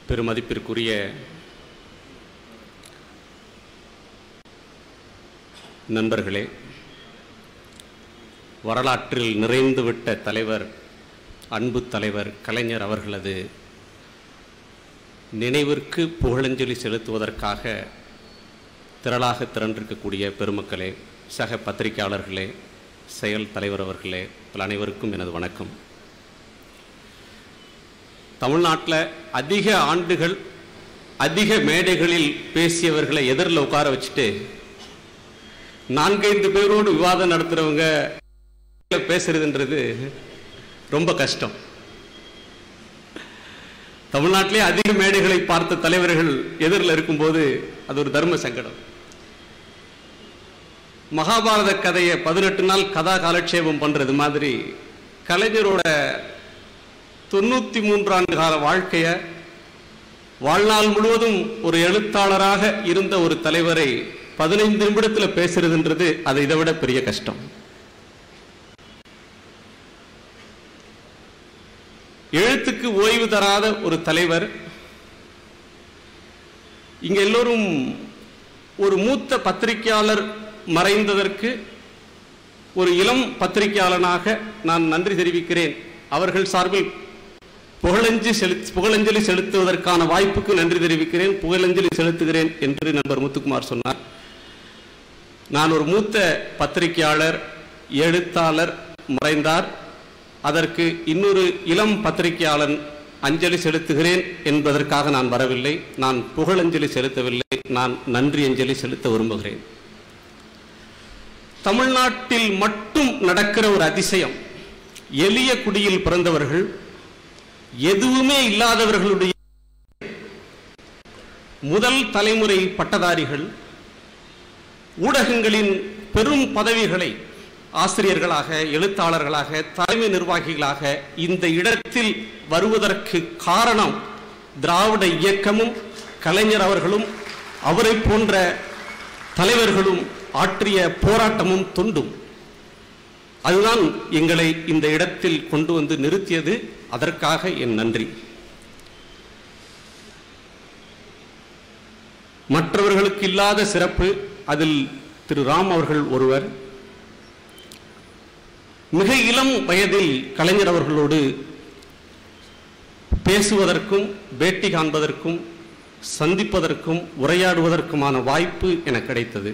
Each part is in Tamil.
பெருமதிப்பிற்குரிய நண்பர்களே வரலாற்றில் நிறைந்துவிட்ட தலைவர் அன்பு தலைவர் கலைஞர் அவர்களது நினைவிற்கு புகழஞ்சலி செலுத்துவதற்காக திரளாக திரண்டிருக்கக்கூடிய பெருமக்களே சக பத்திரிகையாளர்களே செயல் தலைவர் அவர்களே உங்கள் அனைவருக்கும் எனது வணக்கம் தமிழ்நாட்டில் அதிக ஆண்டுகள் அதிக மேடைகளில் பேசியவர்களை எதிரில் உட்கார வச்சுட்டு நான்கைந்து பேரோடு விவாதம் நடத்துறவங்க பேசுறதுன்றது ரொம்ப கஷ்டம் தமிழ்நாட்டிலே அதிக மேடைகளை பார்த்த தலைவர்கள் எதிரில் இருக்கும்போது அது ஒரு தர்ம சங்கடம் மகாபாரத கதையை பதினெட்டு நாள் கதா காலட்சேபம் பண்றது மாதிரி கலைஞரோட தொண்ணூத்தி மூன்றாண்டு கால வாழ்க்கைய வாழ்நாள் முழுவதும் ஒரு எழுத்தாளராக இருந்த ஒரு தலைவரை பதினைந்து நிமிடத்தில் பேசுறதுன்றது அதை இதை விட பெரிய கஷ்டம் எழுத்துக்கு ஓய்வு தராத ஒரு தலைவர் இங்க எல்லோரும் ஒரு மூத்த பத்திரிகையாளர் மறைந்ததற்கு ஒரு இளம் பத்திரிகையாளனாக நான் நன்றி தெரிவிக்கிறேன் அவர்கள் சார்பில் புகழஞ்சி செலு புகழஞ்சலி செலுத்துவதற்கான வாய்ப்புக்கு நன்றி தெரிவிக்கிறேன் புகழஞ்சலி செலுத்துகிறேன் என்று நண்பர் முத்துக்குமார் சொன்னார் நான் ஒரு மூத்த பத்திரிகையாளர் எழுத்தாளர் மறைந்தார் அதற்கு இன்னொரு இளம் பத்திரிகையாளன் அஞ்சலி செலுத்துகிறேன் என்பதற்காக நான் வரவில்லை நான் புகழஞ்சலி செலுத்தவில்லை நான் நன்றி அஞ்சலி செலுத்த விரும்புகிறேன் தமிழ்நாட்டில் மட்டும் நடக்கிற ஒரு அதிசயம் எளிய குடியில் பிறந்தவர்கள் எதுவுமே இல்லாதவர்களுடைய முதல் தலைமுறை பட்டதாரிகள் ஊடகங்களின் பெரும் பதவிகளை ஆசிரியர்களாக எழுத்தாளர்களாக தலைமை நிர்வாகிகளாக இந்த இடத்தில் வருவதற்கு காரணம் திராவிட இயக்கமும் கலைஞர் அவர்களும் அவரை போன்ற தலைவர்களும் ஆற்றிய போராட்டமும் தொண்டும் அதுதான் எங்களை இந்த இடத்தில் கொண்டு வந்து நிறுத்தியது அதற்காக என் நன்றி மற்றவர்களுக்கு இல்லாத சிறப்பு அதில் திரு ராம் அவர்கள் ஒருவர் மிக இளம் வயதில் கலைஞர் அவர்களோடு பேசுவதற்கும் பேட்டி காண்பதற்கும் சந்திப்பதற்கும் உரையாடுவதற்குமான வாய்ப்பு எனக்கு கிடைத்தது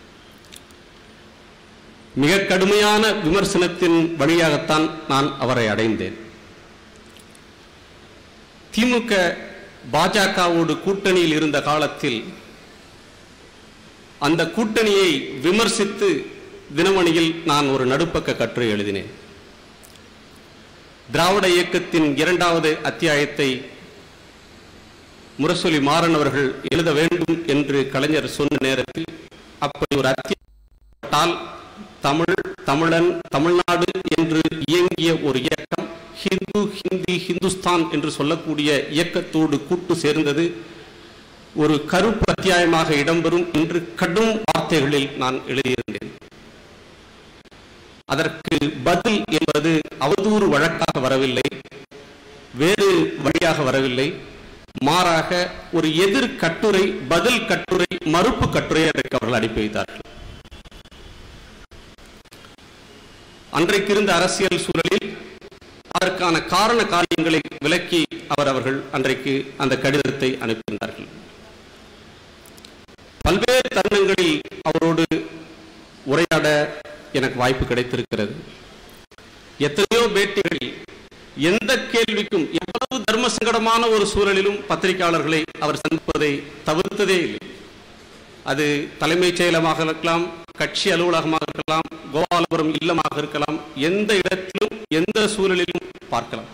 மிக கடுமையான விமர்சனத்தின் வழியாகத்தான் நான் அவரை அடைந்தேன் திமுக பாஜகவோடு கூட்டணியில் இருந்த காலத்தில் அந்த கூட்டணியை விமர்சித்து தினமணியில் நான் ஒரு நடுப்பக்க கட்டுரை எழுதினேன் திராவிட இயக்கத்தின் இரண்டாவது அத்தியாயத்தை முரசொலி மாறன் அவர்கள் எழுத வேண்டும் என்று கலைஞர் சொன்ன நேரத்தில் அப்படி ஒரு அத்தியாயத்தால் தமிழ் தமிழன் தமிழ்நாடு என்று இயங்கிய ஒரு இயக்கம் ஹிந்து ஹிந்தி ஹிந்துஸ்தான் என்று சொல்லக்கூடிய இயக்கத்தோடு கூட்டு சேர்ந்தது ஒரு கருப்பு அத்தியாயமாக இடம்பெறும் என்று கடும் வார்த்தைகளில் நான் எழுதியிருந்தேன் அதற்கு பதில் என்பது அவதூறு வழக்காக வரவில்லை வேறு வழியாக வரவில்லை மாறாக ஒரு எதிர் கட்டுரை பதில் கட்டுரை மறுப்பு கட்டுரை அதற்கு அவர்கள் அனுப்பி வைத்தார்கள் அன்றைக்கு இருந்த அரசியல் சூழலில் அதற்கான காரண காரியங்களை விளக்கி அவர் அவர்கள் அன்றைக்கு அந்த கடிதத்தை அனுப்பியிருந்தார்கள் பல்வேறு தருணங்களில் அவரோடு உரையாட எனக்கு வாய்ப்பு கிடைத்திருக்கிறது எத்தனையோ பேட்டிகளில் எந்த கேள்விக்கும் எவ்வளவு தர்ம சங்கடமான ஒரு சூழலிலும் பத்திரிகையாளர்களை அவர் சந்திப்பதை தவிர்த்ததே இல்லை அது தலைமைச் செயலமாக இருக்கலாம் கட்சி அலுவலகமாக இருக்கலாம் கோபாலபுரம் இல்லமாக இருக்கலாம் எந்த இடத்திலும் எந்த சூழலிலும் பார்க்கலாம்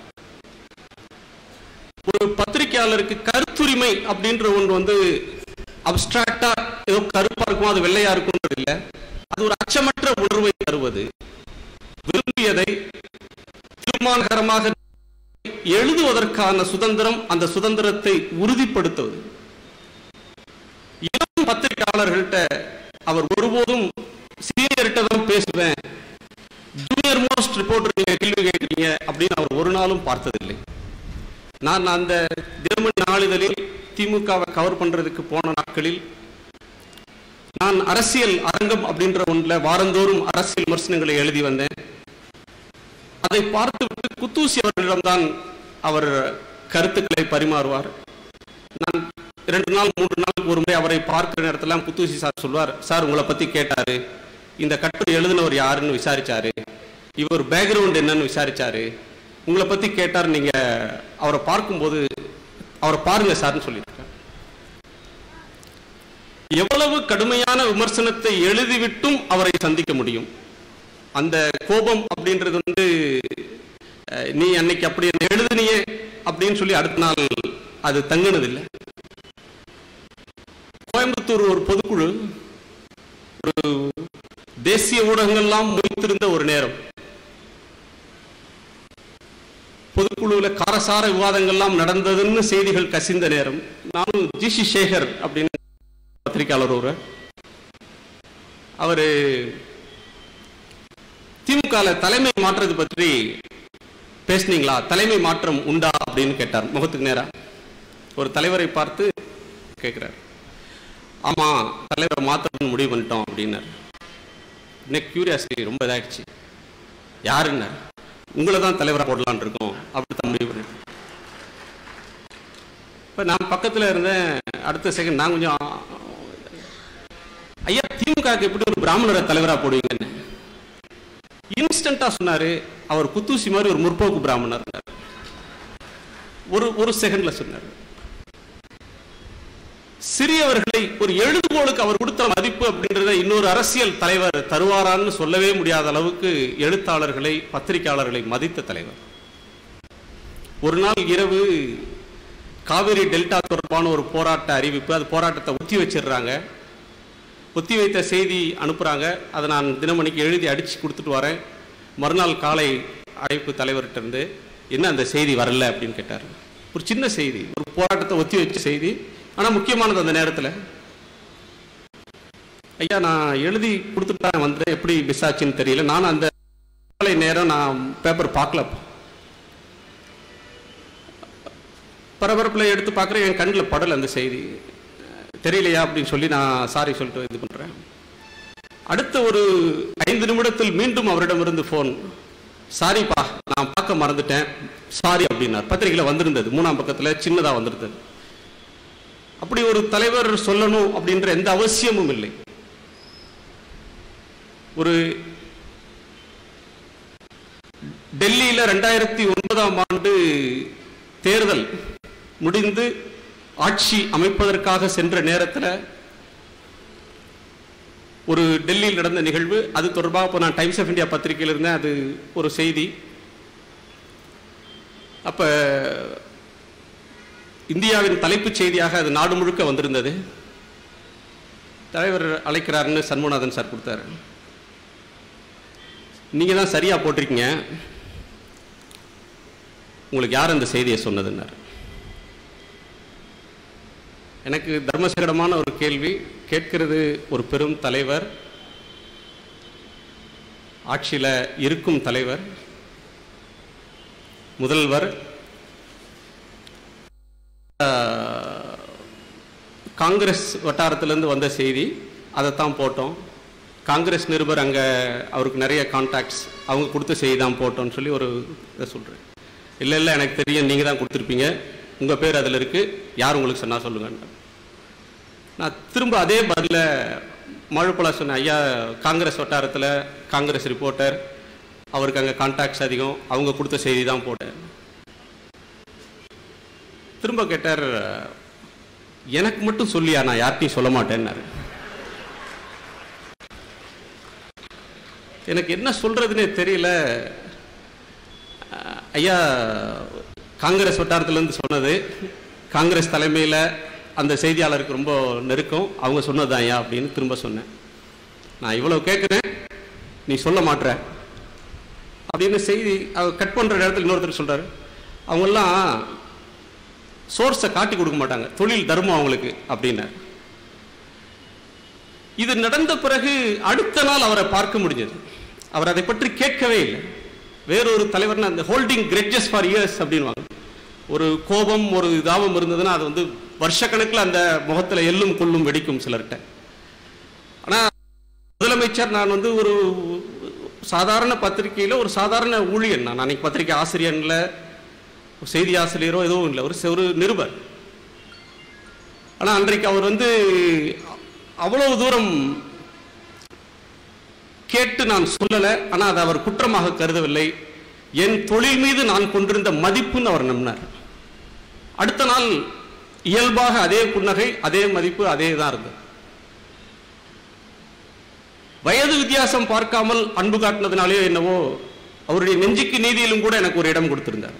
ஒரு பத்திரிகையாளருக்கு கருத்துரிமை அப்படின்ற ஒன்று வந்து அப்டிராக்டா ஏதோ கருப்பா இருக்கும் அது வெள்ளையா இருக்கும்ன்றது இல்லை அது ஒரு அச்சமற்ற உணர்வை தருவது விரும்பியதை தீர்மானகரமாக எழுதுவதற்கான சுதந்திரம் அந்த சுதந்திரத்தை உறுதிப்படுத்துவது இளம் பத்திரிகையாளர்கள்ட்ட அவர் ஒருபோதும் சீனியர்கிட்ட தான் பேசுவேன் ஜூனியர் மோஸ்ட் ரிப்போர்ட்டர் நீங்க கேள்வி கேட்கிறீங்க அப்படின்னு அவர் ஒரு நாளும் பார்த்ததில்லை நான் அந்த தினமணி நாளிதழில் திமுகவை கவர் பண்றதுக்கு போன நாட்களில் நான் அரசியல் அரங்கம் அப்படின்ற ஒன்றில் வாரந்தோறும் அரசியல் விமர்சனங்களை எழுதி வந்தேன் அதை பார்த்துவிட்டு குத்தூசி அவர்களிடம்தான் அவர் கருத்துக்களை பரிமாறுவார் நான் இரண்டு நாள் மூன்று நாள் ஒரு முறை அவரை பார்க்கிற நேரத்தில் குத்தூசி சார் சொல்வார் சார் உங்களை பத்தி கேட்டாரு இந்த கட்டுரை எழுதினவர் யாருன்னு விசாரிச்சாரு இவர் பேக்ரவுண்ட் என்னன்னு விசாரிச்சாரு உங்களை பத்தி கேட்டார் நீங்க அவரை பார்க்கும்போது அவரை பாருங்க சார்னு சொல்லியிருக்கார் எவ்வளவு கடுமையான விமர்சனத்தை எழுதிவிட்டும் அவரை சந்திக்க முடியும் அந்த கோபம் அப்படின்றது வந்து அஹ், நீ அன்னைக்கு அப்படி என்ன எழுதுனியே அப்படின்னு சொல்லி அடுத்த நாள் அது தங்குனதில்லை கோயம்புத்தூர் ஒரு பொதுக்குழு ஒரு தேசிய ஊடகங்கள்லாம் மொய்த்திருந்த ஒரு நேரம் பொதுக்குழுவுல காரசார விவாதங்கள்லாம் நடந்ததுன்னு செய்திகள் கசிந்த நேரம் நானும் ஜிசி சேகர் அப்படின்னு பத்திரிகையாளர் ஒரு அவரு திமுக தலைமை மாற்றுறது பற்றி பேசுனீங்களா தலைமை மாற்றம் உண்டா அப்படின்னு கேட்டார் முகத்துக்கு நேரா ஒரு தலைவரை பார்த்து கேட்கிறார் ஆமா தலைவரை மாற்றணும்னு முடிவு பண்ணிட்டோம் அப்படின்னாரு இன்னைக்கு கியூரியாசிட்டி ரொம்ப இதாகிடுச்சு யாருன்னு உங்களை தான் தலைவராக போடலான்னு இருக்கோம் அப்படி தான் முடிவு பண்ணிட்டோம் இப்போ நான் பக்கத்தில் இருந்தேன் அடுத்த செகண்ட் நான் கொஞ்சம் ஐயா திமுகவுக்கு எப்படி ஒரு பிராமணரை தலைவராக போடுவீங்கன்னு இன்ஸ்டண்டா சொன்னாரு அவர் குத்தூசி மாதிரி ஒரு முற்போக்கு பிராமணர் ஒரு ஒரு செகண்ட்ல சொன்னார் சிறியவர்களை ஒரு எழுதுகோளுக்கு அவர் கொடுத்த மதிப்பு அப்படின்றத இன்னொரு அரசியல் தலைவர் தருவாரான்னு சொல்லவே முடியாத அளவுக்கு எழுத்தாளர்களை பத்திரிகையாளர்களை மதித்த தலைவர் ஒரு நாள் இரவு காவிரி டெல்டா தொடர்பான ஒரு போராட்ட அறிவிப்பு அது போராட்டத்தை ஒத்தி வச்சிடுறாங்க ஒத்தி வைத்த செய்தி அனுப்புகிறாங்க அதை நான் தினமணிக்கு எழுதி அடித்து கொடுத்துட்டு வரேன் மறுநாள் காலை அழைப்பு தலைவர்கிட்ட இருந்து என்ன அந்த செய்தி வரல அப்படின்னு கேட்டார் ஒரு சின்ன செய்தி ஒரு போராட்டத்தை ஒத்தி வச்ச செய்தி ஆனால் முக்கியமானது அந்த நேரத்தில் ஐயா நான் எழுதி கொடுத்துட்டு வந்தேன் எப்படி மிஸ் ஆச்சுன்னு தெரியல நான் அந்த காலை நேரம் நான் பேப்பர் பார்க்கல பரபரப்பில் எடுத்து பார்க்குறேன் என் கண்ணில் படல அந்த செய்தி தெரியலையா அப்படின்னு சொல்லி நான் சாரி சொல்லிட்டு இது பண்றேன் அடுத்த ஒரு ஐந்து நிமிடத்தில் மீண்டும் அவரிடமிருந்து ஃபோன் சாரிப்பா நான் பார்க்க மறந்துட்டேன் சாரி அப்படின்னார் பத்திரிகையில் வந்திருந்தது மூணாம் பக்கத்தில் சின்னதாக வந்திருந்தது அப்படி ஒரு தலைவர் சொல்லணும் அப்படின்ற எந்த அவசியமும் இல்லை ஒரு டெல்லியில் ரெண்டாயிரத்தி ஒன்பதாம் ஆண்டு தேர்தல் முடிந்து ஆட்சி அமைப்பதற்காக சென்ற நேரத்தில் ஒரு டெல்லியில் நடந்த நிகழ்வு அது தொடர்பாக இப்போ நான் டைம்ஸ் ஆஃப் இந்தியா பத்திரிகையில் இருந்தேன் அது ஒரு செய்தி அப்போ இந்தியாவின் தலைப்புச் செய்தியாக அது நாடு முழுக்க வந்திருந்தது தலைவர் அழைக்கிறாருன்னு சண்முகநாதன் சார் கொடுத்தாரு நீங்கள் தான் சரியாக போட்டிருக்கீங்க உங்களுக்கு யார் அந்த செய்தியை சொன்னதுன்னாரு எனக்கு தர்மசகடமான ஒரு கேள்வி கேட்கிறது ஒரு பெரும் தலைவர் ஆட்சியில் இருக்கும் தலைவர் முதல்வர் ஆஹ், காங்கிரஸ் வட்டாரத்திலேருந்து வந்த செய்தி அதைத்தான் போட்டோம் காங்கிரஸ் நிருபர் அங்கே அவருக்கு நிறைய கான்டாக்ட்ஸ் அவங்க கொடுத்த செய்தி தான் போட்டோம்னு சொல்லி ஒரு இதை சொல்கிறேன் இல்லை இல்லை எனக்கு தெரியும் நீங்கள் தான் கொடுத்துருப்பீங்க உங்கள் பேர் அதில் இருக்குது யார் உங்களுக்கு சொன்னால் சொல்லுங்கன்னு நான் திரும்ப அதே பதில மழுப்பலா சொன்னேன் ஐயா காங்கிரஸ் வட்டாரத்தில் காங்கிரஸ் ரிப்போர்ட்டர் அவருக்கு அங்கே கான்டாக்ட்ஸ் அதிகம் அவங்க கொடுத்த செய்தி தான் போட்டேன் திரும்ப கேட்டார் எனக்கு மட்டும் சொல்லியா நான் யார்கிட்டையும் சொல்ல மாட்டேன்னாரு எனக்கு என்ன சொல்றதுன்னே தெரியல அஹ், ஐயா காங்கிரஸ் வட்டாரத்திலேருந்து சொன்னது காங்கிரஸ் தலைமையில் அந்த செய்தியாளருக்கு ரொம்ப நெருக்கம் அவங்க சொன்னது ஐயா அப்படின்னு திரும்ப சொன்னேன் நான் இவ்வளோ கேட்குறேன் நீ சொல்ல மாட்ற அப்படின்னு செய்தி அவர் கட் பண்ணுற நேரத்தில் இன்னொருத்தர் சொல்கிறாரு அவங்கெல்லாம் சோர்ஸை காட்டி கொடுக்க மாட்டாங்க தொழில் தர்மம் அவங்களுக்கு அப்படின்னார் இது நடந்த பிறகு அடுத்த நாள் அவரை பார்க்க முடிஞ்சது அவர் அதை பற்றி கேட்கவே இல்லை வேறொரு தலைவர்னு அந்த ஹோல்டிங் கிரெட்ஜஸ் ஃபார் இயர்ஸ் அப்படின்வாங்க ஒரு கோபம் ஒரு இதாபம் இருந்ததுன்னா அது வந்து வருஷக்கணக்கில் அந்த முகத்தில் எள்ளும் கொள்ளும் வெடிக்கும் சிலர்கிட்ட ஆனால் முதலமைச்சர் நான் வந்து ஒரு சாதாரண பத்திரிகையில் ஒரு சாதாரண ஊழியன் நான் அன்னைக்கு பத்திரிகை ஆசிரியன்ல செய்தி ஆசிரியரோ எதுவும் இல்லை ஒரு ஒரு நிருபர் ஆனால் அன்றைக்கு அவர் வந்து அவ்வளவு தூரம் கேட்டு நான் சொல்லலை ஆனால் அதை அவர் குற்றமாக கருதவில்லை என் தொழில் மீது நான் கொண்டிருந்த மதிப்புன்னு அவர் நம்பினார் அடுத்த நாள் இயல்பாக அதே புன்னகை அதே மதிப்பு அதே தான் இருந்தது வயது வித்தியாசம் பார்க்காமல் அன்பு காட்டினதுனாலேயோ என்னவோ அவருடைய நெஞ்சுக்கு நீதியிலும் கூட எனக்கு ஒரு இடம் கொடுத்திருந்தார்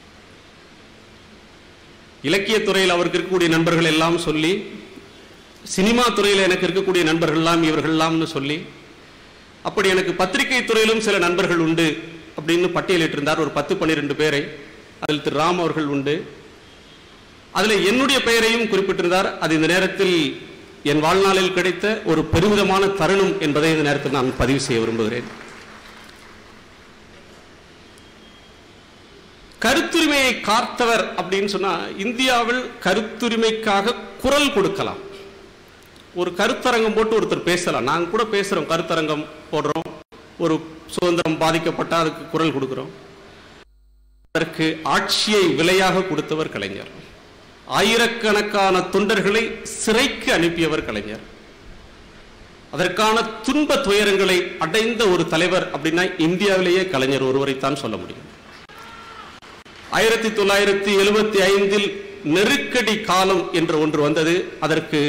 இலக்கியத் துறையில் அவருக்கு இருக்கக்கூடிய நண்பர்கள் எல்லாம் சொல்லி சினிமா துறையில் எனக்கு இருக்கக்கூடிய நண்பர்கள் எல்லாம் இவர்கள் எல்லாம்னு சொல்லி அப்படி எனக்கு பத்திரிகை துறையிலும் சில நண்பர்கள் உண்டு அப்படின்னு பட்டியலிட்டிருந்தார் ஒரு பத்து பன்னிரெண்டு பேரை அதில் திரு ராம் அவர்கள் உண்டு அதில் என்னுடைய பெயரையும் குறிப்பிட்டிருந்தார் அது இந்த நேரத்தில் என் வாழ்நாளில் கிடைத்த ஒரு பெருமிதமான தருணம் என்பதை இந்த நேரத்தில் நான் பதிவு செய்ய விரும்புகிறேன் கருத்துரிமையை காத்தவர் அப்படின்னு சொன்னா இந்தியாவில் கருத்துரிமைக்காக குரல் கொடுக்கலாம் ஒரு கருத்தரங்கம் போட்டு ஒருத்தர் பேசலாம் நாங்க கூட பேசுறோம் கருத்தரங்கம் போடுறோம் ஒரு சுதந்திரம் பாதிக்கப்பட்டா அதுக்கு குரல் கொடுக்கிறோம் அதற்கு ஆட்சியை விலையாக கொடுத்தவர் கலைஞர் ஆயிரக்கணக்கான தொண்டர்களை சிறைக்கு அனுப்பியவர் கலைஞர் அதற்கான துன்ப துயரங்களை அடைந்த ஒரு தலைவர் அப்படின்னா இந்தியாவிலேயே கலைஞர் ஒருவரைத்தான் சொல்ல முடியும் ஆயிரத்தி தொள்ளாயிரத்தி எழுபத்தி ஐந்தில் நெருக்கடி காலம் என்று ஒன்று வந்தது அதற்கு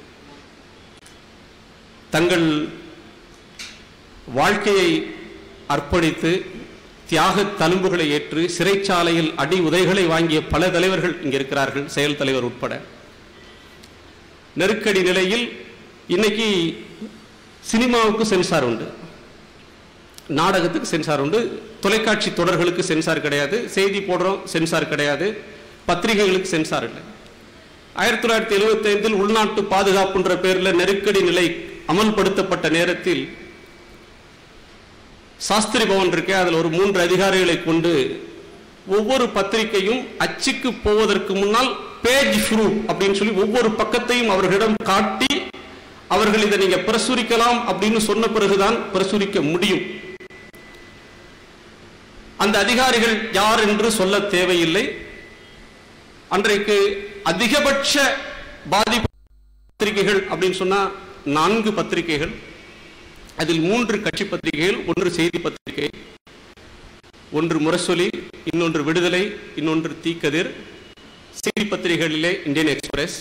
தங்கள் வாழ்க்கையை அர்ப்பணித்து தியாக தழும்புகளை ஏற்று சிறைச்சாலையில் அடி உதைகளை வாங்கிய பல தலைவர்கள் இங்கே இருக்கிறார்கள் செயல் தலைவர் உட்பட நெருக்கடி நிலையில் இன்னைக்கு சினிமாவுக்கு சென்சார் உண்டு நாடகத்துக்கு சென்சார் உண்டு தொலைக்காட்சி தொடர்களுக்கு சென்சார் கிடையாது செய்தி போடுறோம் சென்சார் கிடையாது பத்திரிகைகளுக்கு சென்சார் இல்லை ஆயிரத்தி தொள்ளாயிரத்தி எழுபத்தி ஐந்தில் உள்நாட்டு பாதுகாப்புன்ற பேரில் நெருக்கடி நிலை அமல்படுத்தப்பட்ட நேரத்தில் சாஸ்திரி பவன் இருக்கே அதில் ஒரு மூன்று அதிகாரிகளை கொண்டு ஒவ்வொரு பத்திரிகையும் அச்சுக்கு போவதற்கு முன்னால் பேஜ் ப்ரூஃப் அப்படின்னு சொல்லி ஒவ்வொரு பக்கத்தையும் அவர்களிடம் காட்டி அவர்கள் இதை நீங்க பிரசுரிக்கலாம் அப்படின்னு சொன்ன பிறகுதான் பிரசுரிக்க முடியும் அந்த அதிகாரிகள் யார் என்று சொல்ல தேவையில்லை அன்றைக்கு அதிகபட்ச பாதிப்பு பத்திரிகைகள் அப்படின்னு சொன்னா நான்கு பத்திரிகைகள் அதில் மூன்று கட்சி பத்திரிகைகள் ஒன்று செய்தி பத்திரிகை ஒன்று முரசொலி இன்னொன்று விடுதலை இன்னொன்று தீக்கதிர் செய்தி பத்திரிகைகளிலே இந்தியன் எக்ஸ்பிரஸ்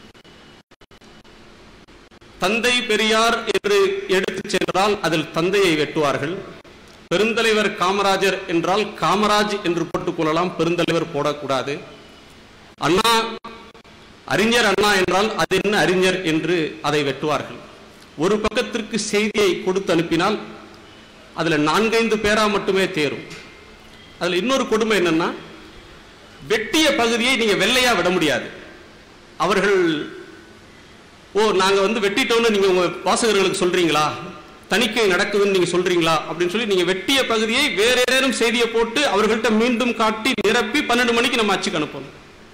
தந்தை பெரியார் என்று எடுத்துச் சென்றால் அதில் தந்தையை வெட்டுவார்கள் பெருந்தலைவர் காமராஜர் என்றால் காமராஜ் என்று போட்டுக் கொள்ளலாம் பெருந்தலைவர் போடக்கூடாது அண்ணா அறிஞர் அண்ணா என்றால் அது என்ன அறிஞர் என்று அதை வெட்டுவார்கள் ஒரு பக்கத்திற்கு செய்தியை கொடுத்து அனுப்பினால் அதுல நான்கைந்து பேரா மட்டுமே தேரும் அதுல இன்னொரு கொடுமை என்னன்னா வெட்டிய பகுதியை நீங்க வெள்ளையா விட முடியாது அவர்கள் ஓ நாங்க வந்து வெட்டிட்டோம்னு நீங்க உங்க வாசகர்களுக்கு சொல்றீங்களா தணிக்கை நடக்குதுன்னு நீங்க சொல்றீங்களா அப்படின்னு சொல்லி நீங்க வெட்டிய பகுதியை வேற ஏதேனும் செய்தியை போட்டு அவர்கள்ட்ட மீண்டும் காட்டி நிரப்பி பன்னெண்டு மணிக்கு நம்ம அச்சுக்கு அனுப்பணும்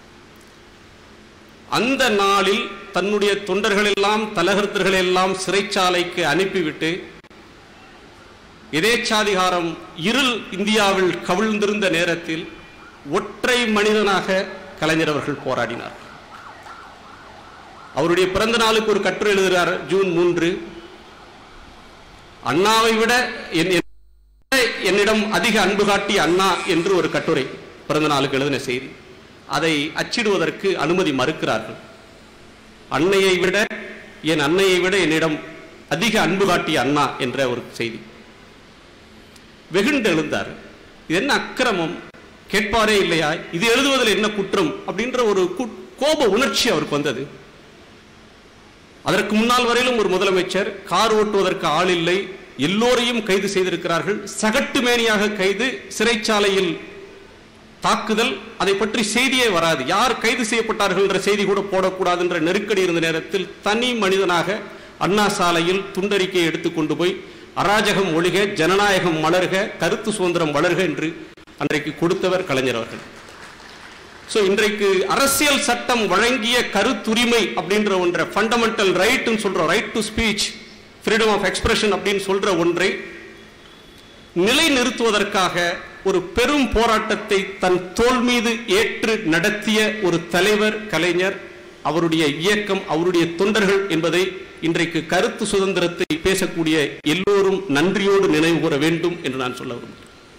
அந்த நாளில் தன்னுடைய தொண்டர்கள் எல்லாம் தலகர்த்தர்கள் எல்லாம் சிறைச்சாலைக்கு அனுப்பிவிட்டு எதேச்சாதிகாரம் இருள் இந்தியாவில் கவிழ்ந்திருந்த நேரத்தில் ஒற்றை மனிதனாக கலைஞர் அவர்கள் போராடினார் அவருடைய பிறந்த நாளுக்கு ஒரு கட்டுரை எழுதுகிறார் ஜூன் மூன்று அண்ணாவை விட என்- என்- என்னிடம் அதிக அன்பு காட்டிய அண்ணா என்று ஒரு கட்டுரை பிறந்த நாளுக்கு எழுதின செய்தி அதை அச்சிடுவதற்கு அனுமதி மறுக்கிறார்கள் அன்னையை விட என் அன்னையை விட என்னிடம் அதிக அன்பு காட்டிய அண்ணா என்ற ஒரு செய்தி வெகுண்டு எழுந்தார் இது என்ன அக்கிரமம் கேட்பாரே இல்லையா இது எழுதுவதில் என்ன குற்றம் அப்படின்ற ஒரு கு- கோப உணர்ச்சி அவருக்கு வந்தது அதற்கு முன்னால் வரையிலும் ஒரு முதலமைச்சர் கார் ஓட்டுவதற்கு ஆள் இல்லை எல்லோரையும் கைது செய்திருக்கிறார்கள் சகட்டு மேனியாக கைது சிறைச்சாலையில் தாக்குதல் அதை பற்றி செய்தியே வராது யார் கைது செய்யப்பட்டார்கள் என்ற செய்தி கூட போடக்கூடாது என்ற நெருக்கடி இருந்த நேரத்தில் தனி மனிதனாக அண்ணா சாலையில் துண்டறிக்கையை எடுத்துக்கொண்டு போய் அராஜகம் ஒழிக ஜனநாயகம் மலர்க கருத்து சுதந்திரம் வளர்க என்று அன்றைக்கு கொடுத்தவர் கலைஞர் அவர்கள் ஸோ இன்றைக்கு அரசியல் சட்டம் வழங்கிய கருத்துரிமை அப்படின்ற ஒன்றை ஃபண்டமெண்டல் ரைட்னு சொல்றோம் right to speech freedom of expression அப்படின்னு சொல்ற ஒன்றை நிலைநிறுத்துவதற்காக ஒரு பெரும் போராட்டத்தை தன் தோல் மீது ஏற்று நடத்திய ஒரு தலைவர் கலைஞர் அவருடைய இயக்கம் அவருடைய தொண்டர்கள் என்பதை இன்றைக்கு கருத்து சுதந்திரத்தை பேசக்கூடிய எல்லோரும் நன்றியோடு நினைவு கூற வேண்டும் என்று நான் சொல்ல விரும்புகிறேன்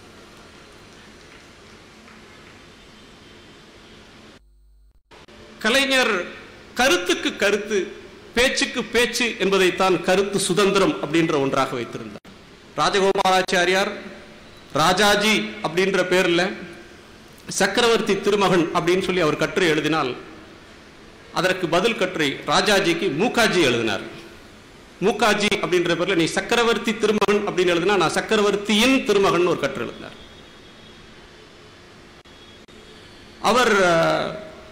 கலைஞர் கருத்துக்கு கருத்து பேச்சுக்கு பேச்சு என்பதைத்தான் கருத்து சுதந்திரம் அப்படின்ற ஒன்றாக வைத்திருந்தார் ராஜகோபாலாச்சாரியார் ராஜாஜி அப்படின்ற பேர்ல சக்கரவர்த்தி திருமகன் அப்படின்னு சொல்லி அவர் கட்டுரை எழுதினால் அதற்கு பதில் கட்டுரை ராஜாஜிக்கு மூகாஜி எழுதினார் மூகாஜி அப்படின்ற பேர்ல நீ சக்கரவர்த்தி திருமகன் அப்படின்னு எழுதினா நான் சக்கரவர்த்தியின் திருமகன் ஒரு கட்டுரை எழுதினார் அவர் அஹ்,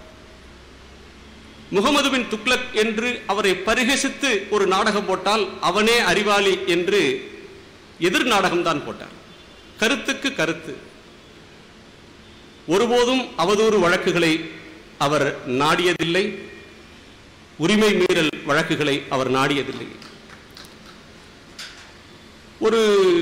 முகமது பின் துக்ளக் என்று அவரை பரிகசித்து ஒரு நாடகம் போட்டால் அவனே அறிவாளி என்று எதிர் நாடகம் தான் போட்டார் கருத்துக்கு கருத்து ஒருபோதும் அவதூறு வழக்குகளை அவர் நாடியதில்லை உரிமை மீறல் வழக்குகளை அவர் நாடியதில்லை ஒரு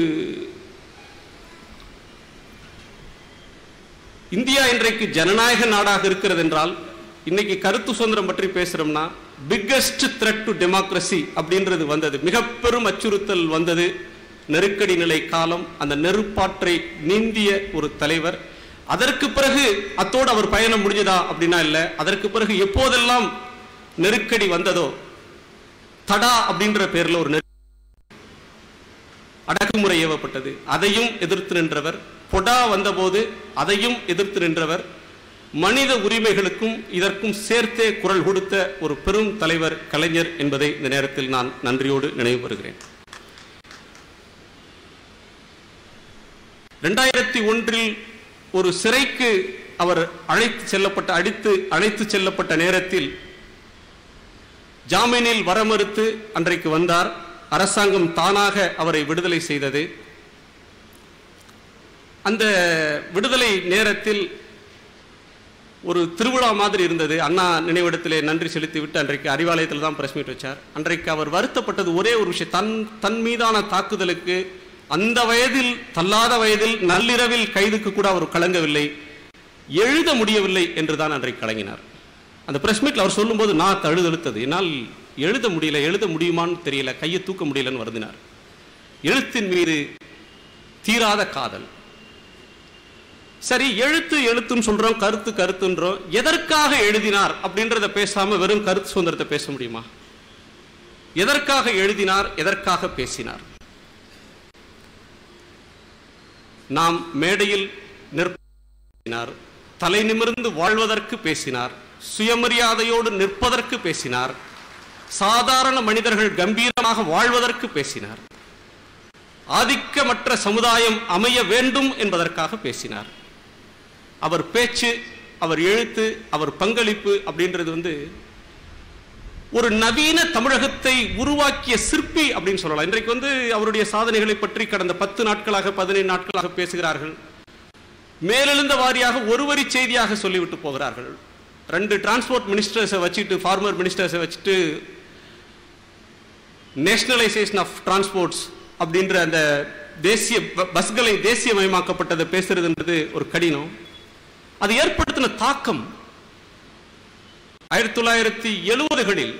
இந்தியா இன்றைக்கு ஜனநாயக நாடாக இருக்கிறது என்றால் இன்னைக்கு கருத்து சுதந்திரம் பற்றி பேசுறோம்னா பிக்கஸ்ட் த்ரெட் டு டெமோக்ரஸி அப்படின்றது வந்தது மிக பெரும் அச்சுறுத்தல் வந்தது நெருக்கடி நிலை காலம் அந்த நெருப்பாற்றை நீந்திய ஒரு தலைவர் அதற்கு பிறகு அத்தோடு அவர் பயணம் முடிஞ்சதா அப்படின்னா இல்ல அதற்கு பிறகு எப்போதெல்லாம் நெருக்கடி வந்ததோ தடா அப்படின்ற பேர்ல ஒரு நெரு- அடக்குமுறை ஏவப்பட்டது அதையும் எதிர்த்து நின்றவர் பொடா வந்தபோது அதையும் எதிர்த்து நின்றவர் மனித உரிமைகளுக்கும் இதற்கும் சேர்த்தே குரல் கொடுத்த ஒரு பெரும் தலைவர் கலைஞர் என்பதை இந்த நேரத்தில் நான் நன்றியோடு நினைவு பெறுகிறேன் இரண்டாயிரத்தி ஒன்றில் ஒரு சிறைக்கு அவர் அழைத்து செல்லப்பட்ட அடித்து அழைத்து செல்லப்பட்ட நேரத்தில் ஜாமீனில் வர மறுத்து அன்றைக்கு வந்தார் அரசாங்கம் தானாக அவரை விடுதலை செய்தது அந்த விடுதலை நேரத்தில் ஒரு திருவிழா மாதிரி இருந்தது அண்ணா நினைவிடத்திலே நன்றி செலுத்திவிட்டு அன்றைக்கு அறிவாலயத்தில் தான் பிரஸ் மீட் வச்சார் அன்றைக்கு அவர் வருத்தப்பட்டது ஒரே ஒரு விஷயம் தன் தன் மீதான தாக்குதலுக்கு அந்த வயதில் தள்ளாத வயதில் நள்ளிரவில் கைதுக்கு கூட அவர் கலங்கவில்லை எழுத முடியவில்லை என்று தான் அன்றைக்கு கலங்கினார் அந்த பிரஸ் மீட்ல அவர் சொல்லும்போது நான் தழுதழுத்தது என்னால் எழுத முடியல எழுத முடியுமான்னு தெரியல கையை தூக்க முடியலன்னு வருந்தினார் எழுத்தின் மீது தீராத காதல் சரி எழுத்து எழுத்துன்னு சொல்றோம் கருத்து கருத்துன்றோம் எதற்காக எழுதினார் அப்படின்றத பேசாம வெறும் கருத்து சுதந்திரத்தை பேச முடியுமா எதற்காக எழுதினார் எதற்காக பேசினார் நாம் மேடையில் நிற்பினார் தலை நிமிர்ந்து வாழ்வதற்கு பேசினார் சுயமரியாதையோடு நிற்பதற்கு பேசினார் சாதாரண மனிதர்கள் கம்பீரமாக வாழ்வதற்கு பேசினார் ஆதிக்கமற்ற சமுதாயம் அமைய வேண்டும் என்பதற்காக பேசினார் அவர் பேச்சு அவர் எழுத்து அவர் பங்களிப்பு அப்படின்றது வந்து ஒரு நவீன தமிழகத்தை உருவாக்கிய சிற்பி அப்படின்னு சொல்லலாம் இன்றைக்கு வந்து அவருடைய சாதனைகளை பற்றி கடந்த பத்து நாட்களாக பதினைந்து நாட்களாக பேசுகிறார்கள் மேலெழுந்த வாரியாக ஒரு வரி செய்தியாக சொல்லிவிட்டு போகிறார்கள் ரெண்டு டிரான்ஸ்போர்ட் மினிஸ்டர்ஸை வச்சுட்டு ஃபார்மர் மினிஸ்டர்ஸை வச்சுட்டு நேஷனலைசேஷன் ஆஃப் டிரான்ஸ்போர்ட்ஸ் அப்படின்ற அந்த தேசிய ப- பஸ்களை தேசியமயமாக்கப்பட்டதை பேசுறதுன்றது ஒரு கடினம் அது ஏற்படுத்தின தாக்கம் ஆயிரத்தி தொள்ளாயிரத்தி எழுபதுகளில்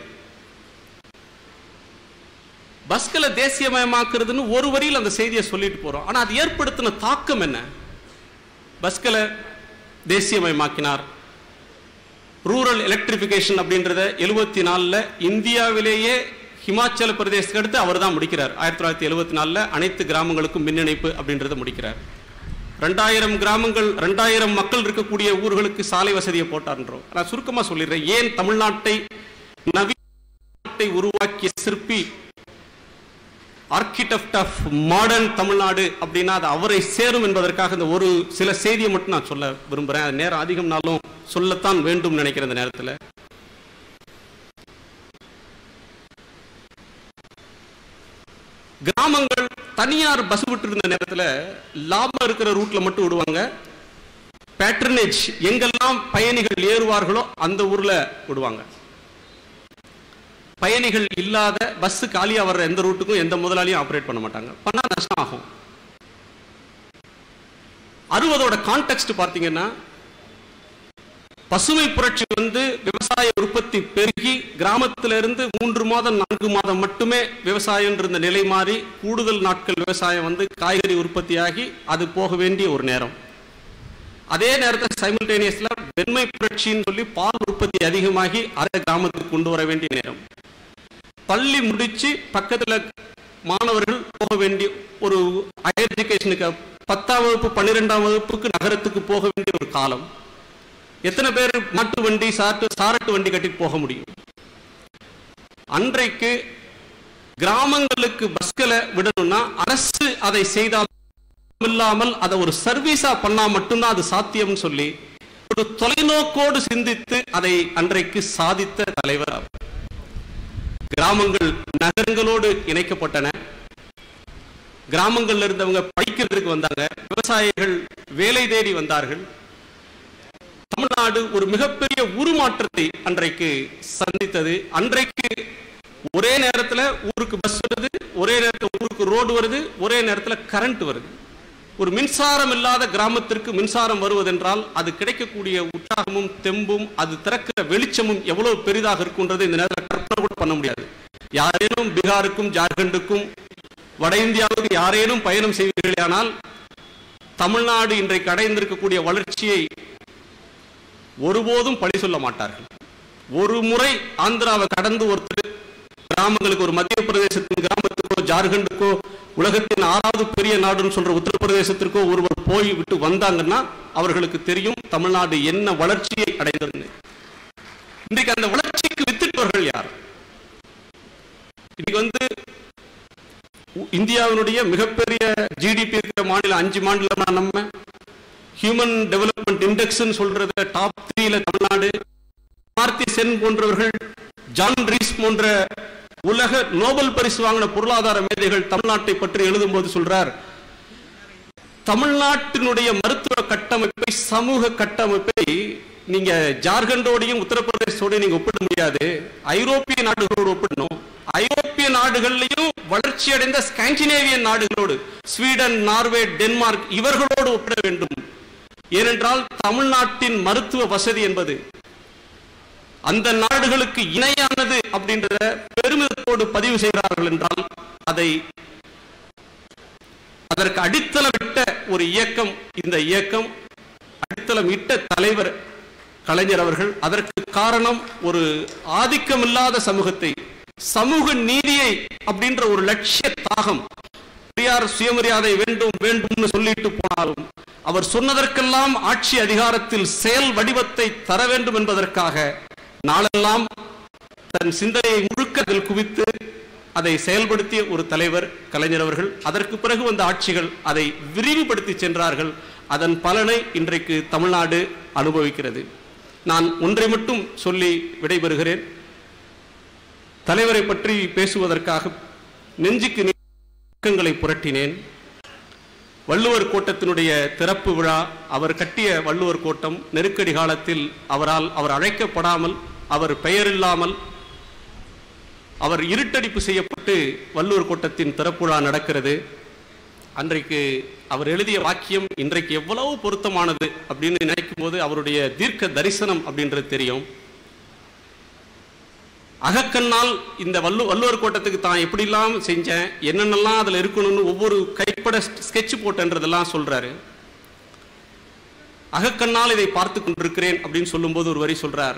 பஸ்களை தேசியமயமாக்குறதுன்னு ஒரு வரியில் அந்த செய்தியை சொல்லிட்டு போறோம் ஆனா அது ஏற்படுத்தின தாக்கம் என்ன பஸ்களை தேசியமயமாக்கினார் ரூரல் எலக்ட்ரிஃபிகேஷன் அப்படின்றத எழுபத்தி நாலில் இந்தியாவிலேயே ஹிமாச்சல பிரதேசத்துக்கு அடுத்து அவர் தான் முடிக்கிறார் ஆயிரத்தி தொள்ளாயிரத்தி எழுபத்தி நாலில் அனைத்து கிராமங்களுக்கும் மின் இணைப்பு அப்படின்றத முடிக்கிறார் ரெண்டாயிரம் கிராமங்கள் ரெண்டாயிரம் மக்கள் இருக்கக்கூடிய ஊர்களுக்கு சாலை வசதியை போட்டார்ன்றோம் நான் சுருக்கமாக சொல்லிடுறேன் ஏன் தமிழ்நாட்டை நவீனத்தை உருவாக்கிய சிற்பி ஆர்கிடெக்ட் ஆஃப் மாடர்ன் தமிழ்நாடு அப்படின்னா அது அவரை சேரும் என்பதற்காக இந்த ஒரு சில செய்தியை மட்டும் நான் சொல்ல விரும்புறேன் அது நேரம் அதிகம்னாலும் சொல்லத்தான் வேண்டும் நினைக்கிறேன் இந்த நேரத்தில் கிராமங்கள் தனியார் பஸ் விட்டு இருந்த நேரத்தில் லாபம் இருக்கிற ரூட்ல மட்டும் விடுவாங்க பேட்டர்னேஜ் எங்கெல்லாம் பயணிகள் ஏறுவார்களோ அந்த ஊர்ல விடுவாங்க பயணிகள் இல்லாத பஸ் காலியா வர்ற எந்த ரூட்டுக்கும் எந்த முதலாளியும் ஆபரேட் பண்ண மாட்டாங்க பண்ணா நஷ்டம் ஆகும் அறுபதோட கான்டெக்ட் பார்த்தீங்கன்னா பசுமை புரட்சி வந்து விவசாய உற்பத்தி பெருகி கிராமத்தில இருந்து மூன்று மாதம் நான்கு மாதம் மட்டுமே விவசாயம் இருந்த நிலை மாறி கூடுதல் நாட்கள் விவசாயம் வந்து காய்கறி உற்பத்தியாகி அது போக வேண்டிய ஒரு நேரம் அதே நேரத்தில் சைமல்டேனியஸ்ல வெண்மை புரட்சின்னு சொல்லி பால் உற்பத்தி அதிகமாகி அதை கிராமத்துக்கு கொண்டு வர வேண்டிய நேரம் பள்ளி முடிச்சு பக்கத்துல மாணவர்கள் போக வேண்டிய ஒரு ஹையர் எஜுகேஷனுக்கு பத்தாம் வகுப்பு பன்னிரெண்டாம் வகுப்புக்கு நகரத்துக்கு போக வேண்டிய ஒரு காலம் எத்தனை பேர் மாட்டு வண்டி சாட்டு சாரட்டு வண்டி கட்டி போக முடியும் அன்றைக்கு கிராமங்களுக்கு பஸ்களை விடணும்னா அரசு அதை செய்தால் இல்லாமல் அதை ஒரு சர்வீஸா பண்ணா மட்டும்தான் அது சாத்தியம்னு சொல்லி ஒரு தொலைநோக்கோடு சிந்தித்து அதை அன்றைக்கு சாதித்த தலைவர் அவர். கிராமங்கள் நகரங்களோடு இணைக்கப்பட்டன கிராமங்கள்ல இருந்தவங்க படிக்கிறதுக்கு வந்தாங்க விவசாயிகள் வேலை தேடி வந்தார்கள் தமிழ்நாடு ஒரு மிகப்பெரிய உருமாற்றத்தை அன்றைக்கு சந்தித்தது அன்றைக்கு ஒரே நேரத்துல ஊருக்கு பஸ் வருது ஒரே நேரத்துல ஊருக்கு ரோடு வருது ஒரே நேரத்துல கரண்ட் வருது ஒரு மின்சாரம் இல்லாத கிராமத்திற்கு மின்சாரம் வருவதென்றால் அது கிடைக்கக்கூடிய உற்சாகமும் தெம்பும் அது திறக்கிற வெளிச்சமும் எவ்வளவு பெரிதாக இருக்குன்றது இந்த நேரத்தில் கற்பனை கூட பண்ண முடியாது யாரேனும் பீகாருக்கும் ஜார்க்கண்டுக்கும் வட இந்தியாவுக்கு யாரேனும் பயணம் செய்வீர்களானால் தமிழ்நாடு இன்றைக்கு அடைந்திருக்கக்கூடிய வளர்ச்சியை ஒருபோதும் பழி சொல்ல மாட்டார்கள் ஒரு முறை ஆந்திராவை கடந்து ஒருத்தர் கிராமங்களுக்கு ஒரு மத்திய பிரதேசத்தின் கிராமத்துக்கோ ஜார்க்கண்டுக்கோ உலகத்தின் ஆறாவது பெரிய நாடுன்னு சொல்ற உத்தரப்பிரதேசத்திற்கோ ஒருவர் போய் விட்டு வந்தாங்கன்னா அவர்களுக்கு தெரியும் தமிழ்நாடு என்ன வளர்ச்சியை அடைந்தது இன்றைக்கு அந்த வளர்ச்சிக்கு வித்திட்டவர்கள் யார் இன்னைக்கு வந்து உ- இந்தியாவினுடைய மிகப்பெரிய ஜிடிபி இருக்கிற மாநிலம் அஞ்சு மாநிலமா நம்ம ஹியூமன் டெவலப்மெண்ட் இண்டெக்ஸ் சொல்றது டாப் த்ரீல தமிழ்நாடு மார்த்தி சென் போன்றவர்கள் ஜான் ரீஸ் போன்ற உலக நோபல் பரிசு வாங்கின பொருளாதார மேதைகள் தமிழ்நாட்டை பற்றி எழுதும்போது சொல்றார் தமிழ்நாட்டினுடைய மருத்துவ கட்டமைப்பை சமூக கட்டமைப்பை நீங்க ஜார்க்கண்டோடையும் உத்தரப்பிரதேசோடையும் நீங்க ஒப்பிட முடியாது ஐரோப்பிய நாடுகளோடு ஒப்பிடணும் ஐரோப்பிய நாடுகள்லையும் வளர்ச்சி அடைந்த ஸ்காண்டினேவியன் நாடுகளோடு ஸ்வீடன் நார்வே டென்மார்க் இவர்களோடு ஒப்பிட வேண்டும் ஏனென்றால் தமிழ்நாட்டின் மருத்துவ வசதி என்பது அந்த நாடுகளுக்கு இணையானது அப்படின்றத பெருமிதத்தோடு பதிவு செய்கிறார்கள் என்றால் அதை அதற்கு அடித்தளமிட்ட ஒரு இயக்கம் இந்த இயக்கம் அடித்தளமிட்ட தலைவர் கலைஞர் அவர்கள் அதற்கு காரணம் ஒரு ஆதிக்கமில்லாத சமூகத்தை சமூக நீதியை அப்படின்ற ஒரு லட்சிய தாகம் பெரியார் சுயமரியாதை வேண்டும் வேண்டும்னு சொல்லிட்டு போனாலும் அவர் சொன்னதற்கெல்லாம் ஆட்சி அதிகாரத்தில் செயல் வடிவத்தை தர வேண்டும் என்பதற்காக நாளெல்லாம் தன் சிந்தனையை முழுக்க அதில் குவித்து அதை செயல்படுத்திய ஒரு தலைவர் கலைஞர் அவர்கள் அதற்கு பிறகு வந்த ஆட்சிகள் அதை விரிவுபடுத்தி சென்றார்கள் அதன் பலனை இன்றைக்கு தமிழ்நாடு அனுபவிக்கிறது நான் ஒன்றை மட்டும் சொல்லி விடைபெறுகிறேன் தலைவரை பற்றி பேசுவதற்காக நெஞ்சுக்கு நீ- பக்கங்களை புரட்டினேன் வள்ளுவர் கோட்டத்தினுடைய திறப்பு விழா அவர் கட்டிய வள்ளுவர் கோட்டம் நெருக்கடி காலத்தில் அவரால் அவர் அழைக்கப்படாமல் அவர் பெயரில்லாமல் அவர் இருட்டடிப்பு செய்யப்பட்டு வள்ளுவர் கோட்டத்தின் திறப்பு விழா நடக்கிறது அன்றைக்கு அவர் எழுதிய வாக்கியம் இன்றைக்கு எவ்வளவு பொருத்தமானது அப்படின்னு நினைக்கும் போது அவருடைய தீர்க்க தரிசனம் அப்படின்றது தெரியும் அகக்கண்ணால் இந்த வல்லு வள்ளுவர் கோட்டத்துக்கு தான் எப்படிலாம் செஞ்சேன் என்னென்னலாம் அதில் இருக்கணும்னு ஒவ்வொரு கைப்பட ஸ்கெட்ச் போட்டன்றதெல்லாம் சொல்றாரு அகக்கண்ணால் இதை பார்த்து கொண்டிருக்கிறேன் அப்படின்னு சொல்லும்போது ஒரு வரி சொல்றார்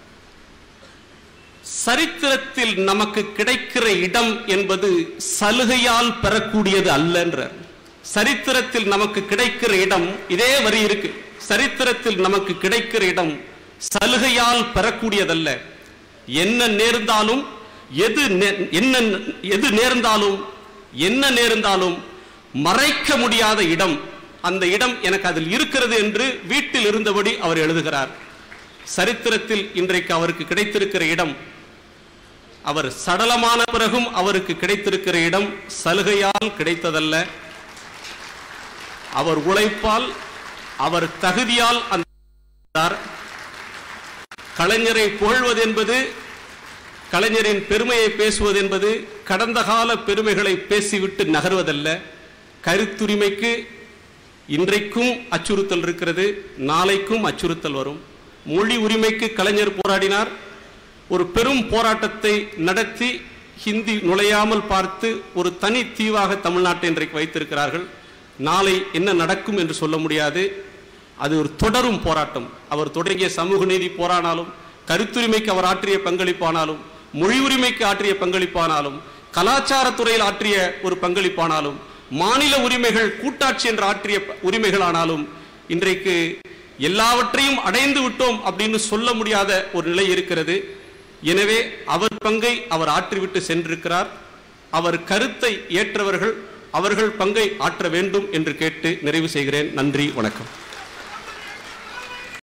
சரித்திரத்தில் நமக்கு கிடைக்கிற இடம் என்பது சலுகையால் பெறக்கூடியது அல்லன்றார் சரித்திரத்தில் நமக்கு கிடைக்கிற இடம் இதே வரி இருக்கு சரித்திரத்தில் நமக்கு கிடைக்கிற இடம் சலுகையால் பெறக்கூடியதல்ல என்ன நேர்ந்தாலும் எது நே- என்ன எது நேர்ந்தாலும் என்ன நேர்ந்தாலும் மறைக்க முடியாத இடம் அந்த இடம் எனக்கு அதில் இருக்கிறது என்று வீட்டில் இருந்தபடி அவர் எழுதுகிறார் சரித்திரத்தில் இன்றைக்கு அவருக்கு கிடைத்திருக்கிற இடம் அவர் சடலமான பிறகும் அவருக்கு கிடைத்திருக்கிற இடம் சலுகையால் கிடைத்ததல்ல அவர் உழைப்பால் அவர் தகுதியால் அந்த கலைஞரை புகழ்வது என்பது கலைஞரின் பெருமையை பேசுவது என்பது கடந்த கால பெருமைகளை பேசிவிட்டு நகர்வதல்ல கருத்துரிமைக்கு இன்றைக்கும் அச்சுறுத்தல் இருக்கிறது நாளைக்கும் அச்சுறுத்தல் வரும் மொழி உரிமைக்கு கலைஞர் போராடினார் ஒரு பெரும் போராட்டத்தை நடத்தி ஹிந்தி நுழையாமல் பார்த்து ஒரு தனி தீவாக தமிழ்நாட்டை இன்றைக்கு வைத்திருக்கிறார்கள் நாளை என்ன நடக்கும் என்று சொல்ல முடியாது அது ஒரு தொடரும் போராட்டம் அவர் தொடங்கிய சமூக நீதி போரானாலும் கருத்துரிமைக்கு அவர் ஆற்றிய பங்களிப்பானாலும் மொழி உரிமைக்கு ஆற்றிய பங்களிப்பானாலும் கலாச்சாரத்துறையில் ஆற்றிய ஒரு பங்களிப்பானாலும் மாநில உரிமைகள் கூட்டாட்சி என்று ஆற்றிய ப- உரிமைகளானாலும் இன்றைக்கு எல்லாவற்றையும் அடைந்து விட்டோம் அப்படின்னு சொல்ல முடியாத ஒரு நிலை இருக்கிறது எனவே அவர் பங்கை அவர் ஆற்றிவிட்டு சென்றிருக்கிறார் அவர் கருத்தை ஏற்றவர்கள் அவர்கள் பங்கை ஆற்ற வேண்டும் என்று கேட்டு நிறைவு செய்கிறேன் நன்றி வணக்கம்